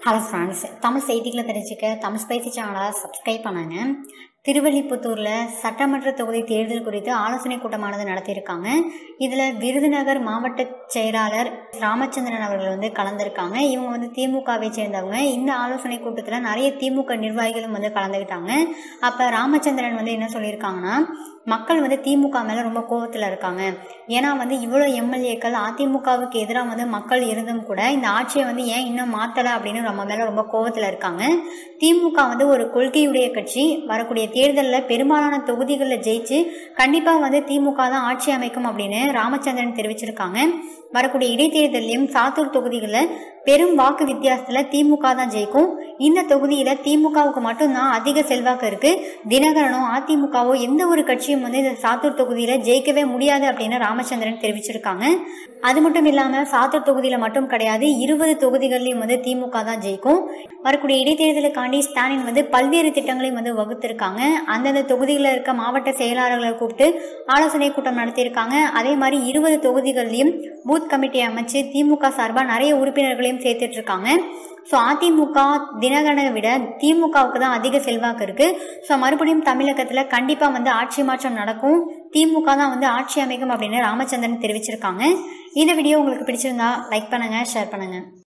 hello friends Tamil செய்திகளை தெரிஞ்சுக்க Tamil spicy சேனலை சப்ஸ்கிரைப் பண்ணுங்க திருவள்ளிபுத்தூரில் சட்டமன்ற தொகுதி தேர்தல் குறித்து ஆலோசனை கூட்டமானது நடத்தியிருக்காங்க இதில் விருதுநகர் மாவட்ட செயலாளர் ராமச்சந்திரன் அவர்கள் வந்து கலந்துருக்காங்க இவங்க வந்து திமுகவை சேர்ந்தவங்க இந்த ஆலோசனை கூட்டத்தில் நிறைய திமுக நிர்வாகிகளும் வந்து கலந்துக்கிட்டாங்க அப்போ ராமச்சந்திரன் வந்து என்ன சொல்லியிருக்காங்கன்னா மக்கள் வந்து திமுக மேலே ரொம்ப கோபத்தில் இருக்காங்க ஏன்னா வந்து இவ்வளோ எம்எல்ஏக்கள் அதிமுகவுக்கு எதிராக வந்து மக்கள் இருந்தும் கூட இந்த ஆட்சியை வந்து ஏன் இன்னும் மாற்றலை அப்படின்னு நம்ம மேலே ரொம்ப கோபத்தில் இருக்காங்க திமுக வந்து ஒரு கொள்கையுடைய கட்சி வரக்கூடிய தேர்தலில் பெரும்பாலான தொகுதிகளில் ஜெயிச்சு கண்டிப்பாக வந்து திமுக தான் ஆட்சி அமைக்கும் அப்படின்னு ராமச்சந்திரன் தெரிவிச்சிருக்காங்க வரக்கூடிய இடைத்தேர்தலையும் சாத்தூர் தொகுதிகளில் பெரும் வாக்கு வித்தியாசத்தில் திமுக தான் ஜெயிக்கும் இந்த தொகுதியில் திமுகவுக்கு மட்டும்தான் அதிக செல்வாக்கு இருக்கு தினகரனோ அதிமுகவோ எந்த ஒரு கட்சியும் வந்து இந்த சாத்தூர் தொகுதியில் ஜெயிக்கவே முடியாது அப்படின்னு ராமச்சந்திரன் தெரிவிச்சிருக்காங்க அது மட்டும் இல்லாமல் சாத்தூர் தொகுதியில் மட்டும் கிடையாது இருபது தொகுதிகள்லையும் வந்து திமுக தான் ஜெயிக்கும் வரக்கூடிய இடைத்தேர்தலுக்காண்டி ஸ்டாலின் வந்து பல்வேறு திட்டங்களையும் வந்து வகுத்திருக்காங்க அந்தந்த தொகுதிகளில் இருக்க மாவட்ட செயலாளர்களை கூப்பிட்டு ஆலோசனை கூட்டம் நடத்தியிருக்காங்க அதே மாதிரி இருபது தொகுதிகள்லையும் பூத் கமிட்டி அமைச்சு திமுக சார்பாக நிறைய உறுப்பினர்களையும் சேர்த்துட்டு இருக்காங்க ஸோ அதிமுக தினகரனை விட திமுகவுக்கு தான் அதிக செல்வாக்கு இருக்கு ஸோ மறுபடியும் தமிழகத்தில் கண்டிப்பாக வந்து ஆட்சி மாற்றம் நடக்கும் திமுக தான் வந்து ஆட்சி அமைக்கும் அப்படின்னு ராமச்சந்திரன் தெரிவிச்சிருக்காங்க இந்த வீடியோ உங்களுக்கு பிடிச்சிருந்தா லைக் பண்ணுங்க ஷேர் பண்ணுங்க